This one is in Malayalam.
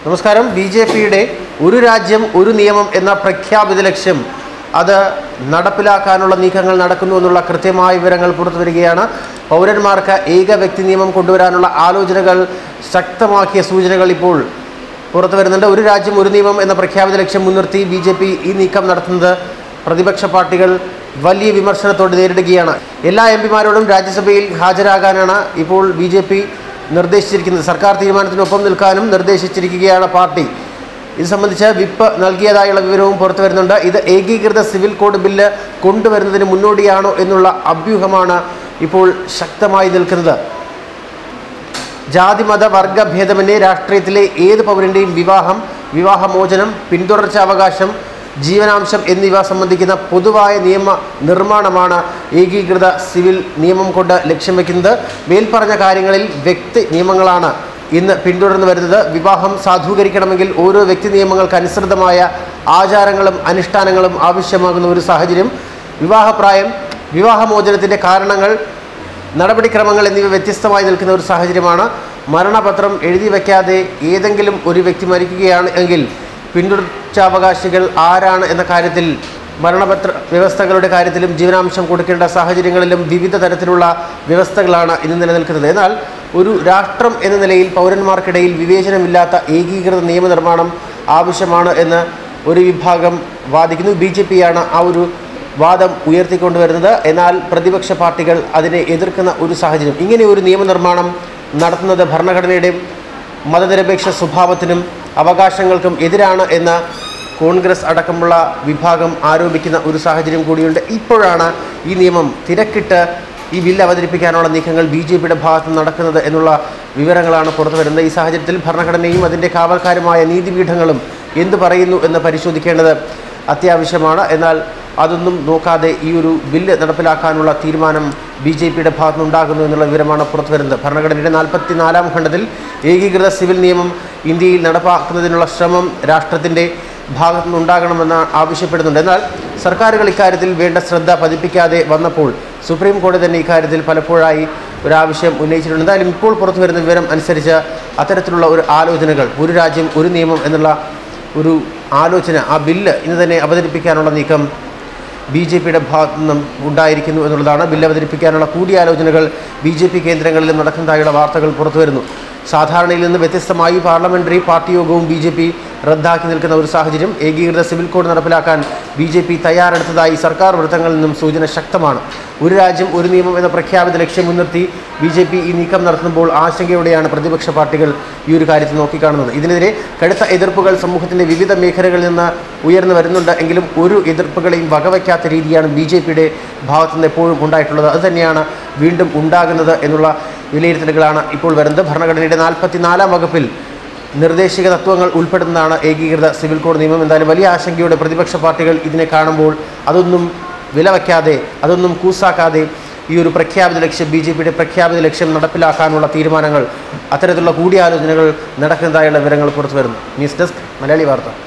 നമസ്കാരം ബി ജെ പിയുടെ ഒരു രാജ്യം ഒരു നിയമം എന്ന പ്രഖ്യാപിത ലക്ഷ്യം അത് നടപ്പിലാക്കാനുള്ള നീക്കങ്ങൾ നടക്കുന്നു എന്നുള്ള കൃത്യമായ വിവരങ്ങൾ പുറത്തു വരികയാണ് പൗരന്മാർക്ക് ഏക വ്യക്തി നിയമം കൊണ്ടുവരാനുള്ള ആലോചനകൾ ശക്തമാക്കിയ സൂചനകൾ ഇപ്പോൾ പുറത്തു വരുന്നുണ്ട് ഒരു രാജ്യം ഒരു നിയമം എന്ന പ്രഖ്യാപിത ലക്ഷ്യം മുൻനിർത്തി ബി ജെ പി ഈ നീക്കം നടത്തുന്നത് പ്രതിപക്ഷ പാർട്ടികൾ വലിയ വിമർശനത്തോട് നേരിടുകയാണ് എല്ലാ എം പിമാരോടും രാജ്യസഭയിൽ ഹാജരാകാനാണ് ഇപ്പോൾ ബി ജെ പി നിർദ്ദേശിച്ചിരിക്കുന്നത് സർക്കാർ തീരുമാനത്തിനൊപ്പം നിൽക്കാനും നിർദ്ദേശിച്ചിരിക്കുകയാണ് പാർട്ടി ഇത് സംബന്ധിച്ച് വിപ്പ് നൽകിയതായുള്ള വിവരവും പുറത്തു വരുന്നുണ്ട് ഇത് ഏകീകൃത സിവിൽ കോഡ് ബില്ല് കൊണ്ടുവരുന്നതിന് മുന്നോടിയാണോ എന്നുള്ള അഭ്യൂഹമാണ് ഇപ്പോൾ ശക്തമായി നിൽക്കുന്നത് ജാതിമത വർഗ ഭേദമന്യേ രാഷ്ട്രീയത്തിലെ ഏത് പൗരൻ്റെയും വിവാഹം വിവാഹമോചനം പിന്തുടർച്ച അവകാശം ജീവനാംശം എന്നിവ സംബന്ധിക്കുന്ന പൊതുവായ നിയമ നിർമ്മാണമാണ് ഏകീകൃത സിവിൽ നിയമം കൊണ്ട് ലക്ഷ്യം വയ്ക്കുന്നത് മേൽപ്പറഞ്ഞ കാര്യങ്ങളിൽ വ്യക്തി നിയമങ്ങളാണ് ഇന്ന് പിന്തുടർന്നു വരുന്നത് വിവാഹം സാധൂകരിക്കണമെങ്കിൽ ഓരോ വ്യക്തി നിയമങ്ങൾക്ക് അനുസൃതമായ ആചാരങ്ങളും അനുഷ്ഠാനങ്ങളും ആവശ്യമാകുന്ന ഒരു സാഹചര്യം വിവാഹപ്രായം വിവാഹമോചനത്തിൻ്റെ കാരണങ്ങൾ നടപടിക്രമങ്ങൾ എന്നിവ വ്യത്യസ്തമായി നിൽക്കുന്ന ഒരു സാഹചര്യമാണ് മരണപത്രം എഴുതി വയ്ക്കാതെ ഏതെങ്കിലും ഒരു വ്യക്തി മരിക്കുകയാണ് എങ്കിൽ പിന്തുടർച്ചാവകാശികൾ ആരാണ് എന്ന കാര്യത്തിൽ മരണപത്ര വ്യവസ്ഥകളുടെ കാര്യത്തിലും ജീവനാംശം കൊടുക്കേണ്ട സാഹചര്യങ്ങളിലും വിവിധ തരത്തിലുള്ള വ്യവസ്ഥകളാണ് ഇന്ന് നിലനിൽക്കുന്നത് എന്നാൽ ഒരു രാഷ്ട്രം എന്ന നിലയിൽ പൗരന്മാർക്കിടയിൽ വിവേചനമില്ലാത്ത ഏകീകൃത നിയമനിർമ്മാണം ആവശ്യമാണ് എന്ന് ഒരു വിഭാഗം വാദിക്കുന്നു ബി ജെ പിയാണ് ആ ഒരു വാദം ഉയർത്തിക്കൊണ്ടുവരുന്നത് എന്നാൽ പ്രതിപക്ഷ പാർട്ടികൾ അതിനെ എതിർക്കുന്ന ഒരു സാഹചര്യം ഇങ്ങനെ ഒരു നിയമനിർമ്മാണം നടത്തുന്നത് ഭരണഘടനയുടെയും മതനിരപേക്ഷ സ്വഭാവത്തിനും അവകാശങ്ങൾക്കും എതിരാണ് എന്ന കോൺഗ്രസ് അടക്കമുള്ള വിഭാഗം ആരോപിക്കുന്ന ഒരു സാഹചര്യം കൂടിയുണ്ട് ഇപ്പോഴാണ് ഈ നിയമം തിരക്കിട്ട് ഈ ബില്ല് അവതരിപ്പിക്കാനുള്ള നീക്കങ്ങൾ ബി ജെ പിയുടെ ഭാഗത്ത് നടക്കുന്നത് എന്നുള്ള വിവരങ്ങളാണ് പുറത്തു വരുന്നത് ഈ സാഹചര്യത്തിൽ ഭരണഘടനയും അതിൻ്റെ കാവൽക്കാരുമായ നീതിപീഠങ്ങളും എന്ത് പറയുന്നു എന്ന് പരിശോധിക്കേണ്ടത് അത്യാവശ്യമാണ് എന്നാൽ അതൊന്നും നോക്കാതെ ഈ ഒരു ബില്ല് നടപ്പിലാക്കാനുള്ള തീരുമാനം ബി ജെ പിയുടെ ഭാഗത്തുനിന്നുണ്ടാകുന്നു എന്നുള്ള വിവരമാണ് പുറത്തു വരുന്നത് ഭരണഘടനയുടെ നാൽപ്പത്തി നാലാം ഖണ്ഡത്തിൽ ഏകീകൃത സിവിൽ നിയമം ഇന്ത്യയിൽ നടപ്പാക്കുന്നതിനുള്ള ശ്രമം രാഷ്ട്രത്തിൻ്റെ ഭാഗത്തുനിന്നുണ്ടാകണമെന്ന് ആവശ്യപ്പെടുന്നുണ്ട് എന്നാൽ സർക്കാരുകൾ ഇക്കാര്യത്തിൽ വേണ്ട ശ്രദ്ധ പതിപ്പിക്കാതെ വന്നപ്പോൾ സുപ്രീം കോടതി തന്നെ ഇക്കാര്യത്തിൽ പലപ്പോഴായി ഒരാവശ്യം ഉന്നയിച്ചിട്ടുണ്ട് എന്തായാലും ഇപ്പോൾ പുറത്തു വരുന്ന വിവരം അനുസരിച്ച് അത്തരത്തിലുള്ള ഒരു ആലോചനകൾ ഒരു രാജ്യം ഒരു നിയമം എന്നുള്ള ഒരു ആലോചന ആ ബില്ല് ഇന്ന് തന്നെ അവതരിപ്പിക്കാനുള്ള നീക്കം ബി ജെ പിയുടെ ഭാഗത്തു നിന്നും ഉണ്ടായിരിക്കുന്നു എന്നുള്ളതാണ് ബില്ല് അവതരിപ്പിക്കാനുള്ള കൂടിയാലോചനകൾ ബി ജെ പി കേന്ദ്രങ്ങളിലും നടക്കുന്നതായുള്ള വാർത്തകൾ പുറത്തു വരുന്നു സാധാരണയിൽ നിന്ന് വ്യത്യസ്തമായി പാർലമെന്ററി പാർട്ടി യോഗവും ബി ജെ പി റദ്ദാക്കി നിൽക്കുന്ന ഒരു സാഹചര്യം ഏകീകൃത സിവിൽ കോഡ് നടപ്പിലാക്കാൻ ബി ജെ പി തയ്യാറെടുത്തതായി സർക്കാർ വൃത്തങ്ങളിൽ നിന്നും സൂചന ശക്തമാണ് ഒരു രാജ്യം ഒരു നിയമം എന്ന പ്രഖ്യാപിത ലക്ഷ്യം മുൻനിർത്തി ബി ജെ പി ഈ നീക്കം നടത്തുമ്പോൾ ആശങ്കയോടെയാണ് പ്രതിപക്ഷ പാർട്ടികൾ ഈ ഒരു കാര്യത്തിൽ നോക്കിക്കാണുന്നത് ഇതിനെതിരെ കടുത്ത എതിർപ്പുകൾ സമൂഹത്തിൻ്റെ വിവിധ മേഖലകളിൽ നിന്ന് ഉയർന്നു വരുന്നുണ്ട് എങ്കിലും ഒരു എതിർപ്പുകളെയും വകവയ്ക്കാത്ത രീതിയാണ് ബി ജെ പിയുടെ ഭാഗത്തുനിന്ന് എപ്പോഴും ഉണ്ടായിട്ടുള്ളത് അതുതന്നെയാണ് വീണ്ടും ഉണ്ടാകുന്നത് എന്നുള്ള വിലയിരുത്തലുകളാണ് ഇപ്പോൾ വരുന്നത് ഭരണഘടനയുടെ നാൽപ്പത്തിനാലാം വകുപ്പിൽ നിർദ്ദേശിക തത്വങ്ങൾ ഉൾപ്പെടുന്നതാണ് ഏകീകൃത സിവിൽ കോഡ് നിയമം എന്തായാലും വലിയ ആശങ്കയോടെ പ്രതിപക്ഷ പാർട്ടികൾ ഇതിനെ കാണുമ്പോൾ അതൊന്നും വില വയ്ക്കാതെ അതൊന്നും കൂസാക്കാതെ ഈ ഒരു പ്രഖ്യാപിത ലക്ഷ്യം ബി ജെ പിയുടെ പ്രഖ്യാപിത ലക്ഷ്യം നടപ്പിലാക്കാനുള്ള തീരുമാനങ്ങൾ അത്തരത്തിലുള്ള കൂടിയാലോചനകൾ നടക്കുന്നതായുള്ള വിവരങ്ങൾ പുറത്തു വരുന്നു ന്യൂസ് ഡെസ്ക് മലയാളി വാർത്ത